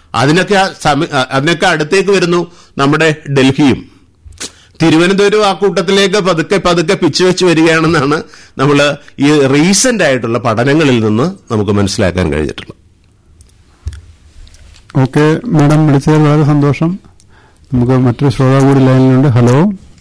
അതിനൊക്കെ ആ സമി- അ- അതിനൊക്കെ അടുത്തേക്ക് വരുന്നു നമ്മുടെ ഡൽഹിയും തിരുവനന്തപുരം ആ കൂട്ടത്തിലേക്ക് പതുക്കെ പതുക്കെ പിച്ചു വെച്ച് വരികയാണെന്നാണ് നമ്മൾ ഈ റീസെന്റ് ആയിട്ടുള്ള പഠനങ്ങളിൽ നിന്ന് നമുക്ക് മനസ്സിലാക്കാൻ കഴിഞ്ഞിട്ടുള്ളത് ഓക്കെ മാഡം വിളിച്ചതിൽ വളരെ സന്തോഷം നമുക്ക് മറ്റൊരു ശ്രോതാവ് കൂടി ലൈനിലുണ്ട് ഹലോ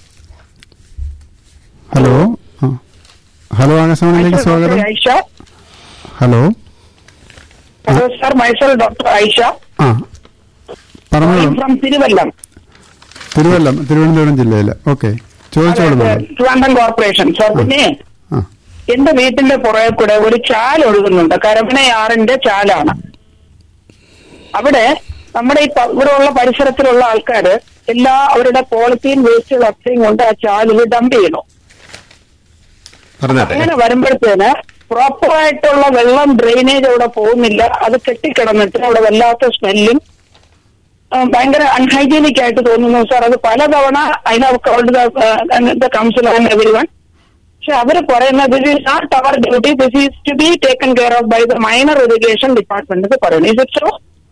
ഹലോ ആ. ഹലോ ആകാശവാണിയിലേക്ക് സ്വാഗതം Aisha. Hello Hello, sir. Myself, Dr. Aisha. ആ പറഞ്ഞോളൂ I'm from Tiruvallam. Thiruvallam Thiruvananthapuram ജില്ലയിൽ ഓക്കെ ചോദിച്ചോളൂ അതെ, മാഡം ട്രിവാൻഡ്രം കോർപ്പറേഷൻ സർ പിന്നെ ആ എന്റെ വീട്ടിന്റെ പുറകെ കൂടെ ഒരു ചാൽ ഒഴുകുന്നുണ്ട് കരമനയാറിന്റെ ചാലാണ് അവിടെ നമ്മുടെ ഈ പ- ഇവിടെ ഉള്ള പരിസരത്തിലുള്ള ആൾക്കാര് എല്ലാ അവരുടെ പോളിത്തീൻ വേസ്റ്റുകൾ അത്രയും കൊണ്ട് ആ ചാലിൽ ഡംപ് ചെയ്യണു പറഞ്ഞാട്ടെ അങ്ങനെ വരുമ്പോഴത്തേന് പ്രോപ്പർ ആയിട്ടുള്ള വെള്ളം ഡ്രെയിനേജ് അവിടെ പോകുന്നില്ല അത് കെട്ടിക്കിടന്നിട്ട് അവിടെ വല്ലാത്ത സ്മെല്ലും ഭയങ്കര അൺഹൈജീനിക് ആയിട്ട് തോന്നുന്നു സാർ അത് പലതവണ അതിനകത്ത് കൗൺസിൽ ആൻഡ് എവരി വൺ പക്ഷെ അവര് പറയുന്നത് this is not our duty this is to be taken care of by the minor irrigation department പറയുന്നു ഇസ് ഇറ്റ് സോ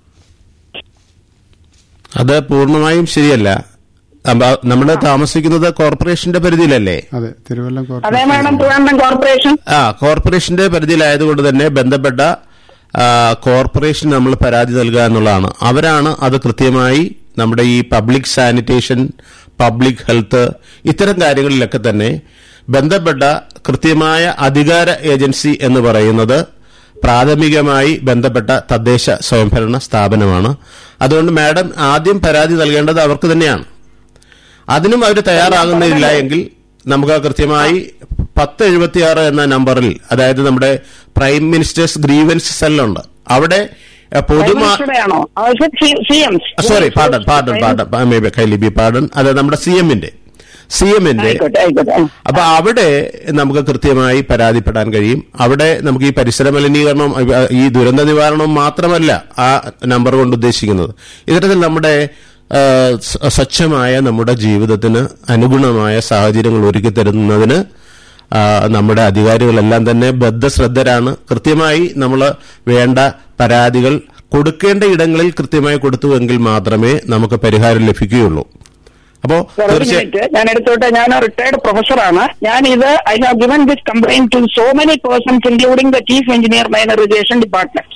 അത് പൂർണ്ണമായും ശരിയല്ല നമ്മൾ താമസിക്കുന്നത് കോർപ്പറേഷന്റെ പരിധിയിലല്ലേ അതെ തിരുവല്ലം അതേ കോർപ്പറേഷൻ മാഡം ട്രിവാൻഡ്രം കോർപ്പറേഷൻ ആ കോർപ്പറേഷന്റെ പരിധിയിലായതുകൊണ്ട് തന്നെ ബന്ധപ്പെട്ട ആ, കോർപ്പറേഷൻ നമ്മൾ പരാതി നൽകുക എന്നുള്ളതാണ് അവരാണ് അത് കൃത്യമായി നമ്മുടെ ഈ പബ്ലിക് സാനിറ്റേഷൻ പബ്ലിക് ഹെൽത്ത് ഇത്തരം കാര്യങ്ങളിലൊക്കെ തന്നെ ബന്ധപ്പെട്ട കൃത്യമായ അധികാര ഏജൻസി എന്ന് പറയുന്നത് പ്രാഥമികമായി ബന്ധപ്പെട്ട തദ്ദേശ സ്വയംഭരണ സ്ഥാപനമാണ് അതുകൊണ്ട് മാഡം ആദ്യം പരാതി നൽകേണ്ടത് അവർക്ക് തന്നെയാണ് അതിനും അവർ തയ്യാറാകുന്നില്ല എങ്കിൽ നമുക്ക് കൃത്യമായി പത്ത് എഴുപത്തിയാറ് എന്ന നമ്പറിൽ അതായത് നമ്മുടെ പ്രൈം മിനിസ്റ്റേഴ്സ് ഗ്രീവൻസ് സെല്ലുണ്ട് അവിടെ എ, പൊതുമാ ആണോ സി എം സോറി പാടൻ പാടൻ പാടൻ മേ ബി കൈലി ബി പാടൻ അത് നമ്മുടെ സി എമ്മിന്റെ സി എമ്മിന്റെ ആയിക്കോട്ടെ ആയിക്കോട്ടെ ആ. അപ്പൊ അവിടെ നമുക്ക് കൃത്യമായി പരാതിപ്പെടാൻ കഴിയും അവിടെ നമുക്ക് ഈ പരിസര മലിനീകരണം അഹ് ഈ ദുരന്ത നിവാരണവും മാത്രമല്ല ആ നമ്പർ കൊണ്ട് ഉദ്ദേശിക്കുന്നത് ഇത്തരത്തിൽ നമ്മുടെ ആ, സ്വ- സ്വച്ഛമായ നമ്മുടെ ജീവിതത്തിന് അനുഗുണമായ സാഹചര്യങ്ങൾ ഒരുക്കി തരുന്നതിന് ആ, നമ്മുടെ അധികാരികളെല്ലാം തന്നെ ബദ്ധശ്രദ്ധരാണ് കൃത്യമായി നമ്മൾ വേണ്ട പരാതികൾ കൊടുക്കേണ്ട ഇടങ്ങളിൽ കൃത്യമായി കൊടുത്തുവെങ്കിൽ മാത്രമേ നമുക്ക് പരിഹാരം ലഭിക്കുകയുള്ളൂ അപ്പോ Sir, ഒരു തീർച്ചയായും മിനിറ്റ് ഞാൻ എടുത്തോട്ടെ ഞാൻ റിട്ടയർഡ് പ്രൊഫസറാണ് ഞാൻ ഇത് I have given this complaint to so many persons including the chief engineer minor irrigation department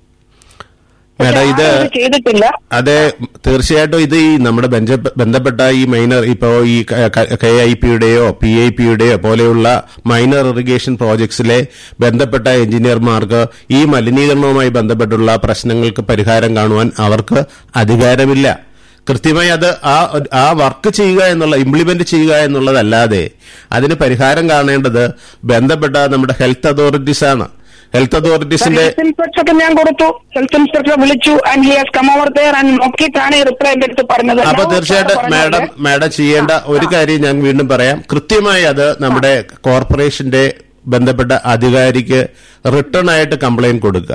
madam ഇത് ചെയ്തിട്ടില്ല അതെ തീർച്ചയായിട്ടും ഇത് ഈ നമ്മുടെ ബന്ധ- ബന്ധപ്പെട്ട ഈ മൈനർ ഇപ്പോ ഈ കെ ഐ പിയുടെയോ പി ഐ പിയുടെയോ പോലെയുള്ള മൈനർ ഇറിഗേഷൻ പ്രോജക്ട്സിലെ ബന്ധപ്പെട്ട എഞ്ചിനീയർമാർക്ക് ഈ മലിനീകരണവുമായി ബന്ധപ്പെട്ടുള്ള പ്രശ്നങ്ങൾക്ക് പരിഹാരം കാണുവാൻ അവർക്ക് അധികാരമില്ല കൃത്യമായി അത് ആ ആ വർക്ക് ചെയ്യുക എന്നുള്ള ഇംപ്ലിമെന്റ് ചെയ്യുക എന്നുള്ളതല്ലാതെ അതിന് പരിഹാരം കാണേണ്ടത് ബന്ധപ്പെട്ട നമ്മുടെ ഹെൽത്ത് അതോറിറ്റീസ് ആണ് ഹെൽത്ത് അതോറിറ്റീസിന്റെ ഹെൽത്ത് ഇൻസ്പെക്ടർക്ക് ഞാൻ കൊടുത്തു ഹെൽത്ത് ഇൻസ്പെക്ടറെ വിളിച്ചു and he has come over there and നോക്കിയിട്ടാണ് ഈ റിപ്ലൈ എന്റെ അടുത്ത് പറഞ്ഞത് അപ്പൊ Now, തീർച്ചയായിട്ടും sir മാഡം പറഞ്ഞത് മാഡം ചെയ്യേണ്ട ഒരു കാര്യം ഞാൻ വീണ്ടും പറയാം കൃത്യമായി അത് നമ്മുടെ കോർപ്പറേഷന്റെ ബന്ധപ്പെട്ട അധികാരിക്ക് റിട്ടേൺ ആയിട്ട് കംപ്ലൈന്റ് കൊടുക്കുക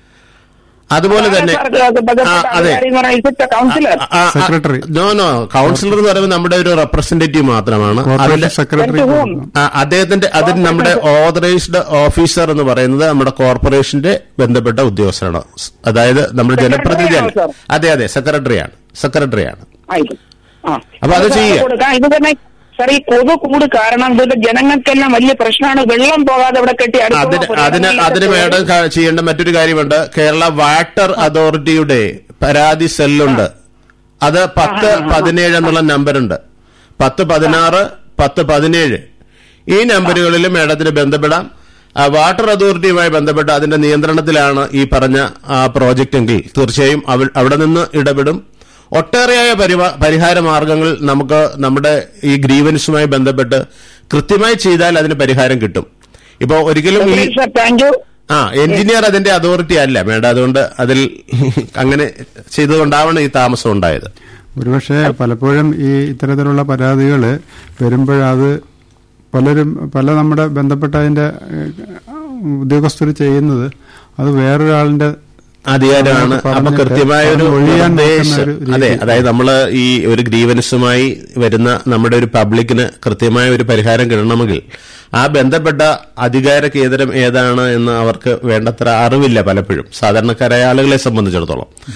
അതുപോലെ തന്നെ sir, അത് ബന്ധപ്പെട്ട ആ, അതെ അധികാരി എന്ന് പറയുന്നത് is it a counselor? Secretary. No no counsellor എന്ന് പറയുമ്പോൾ നമ്മുടെ ഒരു റെപ്രസെന്റേറ്റീവ് മാത്രമാണ് അതിന്റെ corporation secretary Then to whom? ആ, അദ്ദേഹത്തിന്റെ അതിന് നമ്മുടെ ഓതറൈസ്ഡ് ഓഫീസർ എന്ന് പറയുന്നത് നമ്മുടെ കോർപ്പറേഷന്റെ ബന്ധപ്പെട്ട ഉദ്യോഗസ്ഥരാണ് അതായത് നമ്മുടെ Secretary ജനപ്രതിനിധിയല്ല ആണോ, sir? അതെ അതെ സെക്രട്ടറിയാണ് സെക്രട്ടറിയാണ് ആയിക്കോട്ടെ. ആ. അപ്പൊ അത് sir ചെയ്യാം. കൊടുക്കാം. ഇത് തന്നെ സാർ ഈ കൊതു കൂട് കാരണം ഇത് ജനങ്ങൾക്കെല്ലാം വലിയ പ്രശ്നമാണ് വെള്ളം പോകാതെ ഇവിടെ കെട്ടി അടുത്തുള്ള അതിന് അതിന് പുരയിടങ്ങളിലൊക്കെ അതിന് മേഡം ക- ചെയ്യേണ്ട മറ്റൊരു കാര്യമുണ്ട് കേരള വാട്ടർ അതോറിറ്റിയുടെ പരാതി സെല്ലുണ്ട് അത് പത്ത് പതിനേഴ് എന്നുള്ള നമ്പറുണ്ട് പത്ത് പതിനാറ് പത്ത് പതിനേഴ് ഈ നമ്പറുകളിൽ മേഡത്തിന് ബന്ധപ്പെടാം ആ, വാട്ടർ അതോറിറ്റിയുമായി ബന്ധപ്പെട്ട് അതിന്റെ നിയന്ത്രണത്തിലാണ് ഈ പറഞ്ഞ ആ, പ്രോജക്റ്റ് എങ്കിൽ തീർച്ചയായും അവ- അവിടെ നിന്ന് ഇടപെടും ഒട്ടേറെയായ പരിവ- പരിഹാര മാർഗങ്ങൾ നമുക്ക് നമ്മുടെ ഈ ഗ്രീവൻസുമായി ബന്ധപ്പെട്ട് കൃത്യമായി ചെയ്താൽ അതിന് പരിഹാരം കിട്ടും ഇപ്പൊ ഒരിക്കലും ഈ സാർ താങ്ക് യു ആ എഞ്ചിനീയർ അതിന്റെ അതോറിറ്റി അല്ല മേഡം അതുകൊണ്ട് അതിൽ അങ്ങനെ ചെയ്തുകൊണ്ടാവണം ഈ താമസം ഉണ്ടായത് ഒരുപക്ഷെ പലപ്പോഴും ഈ ഇത്തരത്തിലുള്ള പരാതികൾ വരുമ്പോഴത് പലരും പല നമ്മുടെ ബന്ധപ്പെട്ട അതിന്റെ ഉദ്യോഗസ്ഥർ ചെയ്യുന്നത് അത് വേറൊരാളിന്റെ അധികാരമാണ് അപ്പൊ പറഞ്ഞിട്ട് കൃത്യമായ ഒരു അത് ഒഴിയാൻ നോക്കുന്ന നിർദ്ദേശം ഒരു രീതി. അതെ അതായത് നമ്മൾ ഈ ഒരു ഗ്രീവൻസുമായി വരുന്ന നമ്മുടെ ഒരു പബ്ലിക്കിന് കൃത്യമായ ഒരു പരിഹാരം കിട്ടണമെങ്കിൽ ആ ബന്ധപ്പെട്ട അധികാര കേന്ദ്രം ഏതാണ് എന്ന് അവർക്ക് വേണ്ടത്ര അറിവില്ല പലപ്പോഴും സാധാരണക്കാരായ ആളുകളെ സംബന്ധിച്ചിടത്തോളം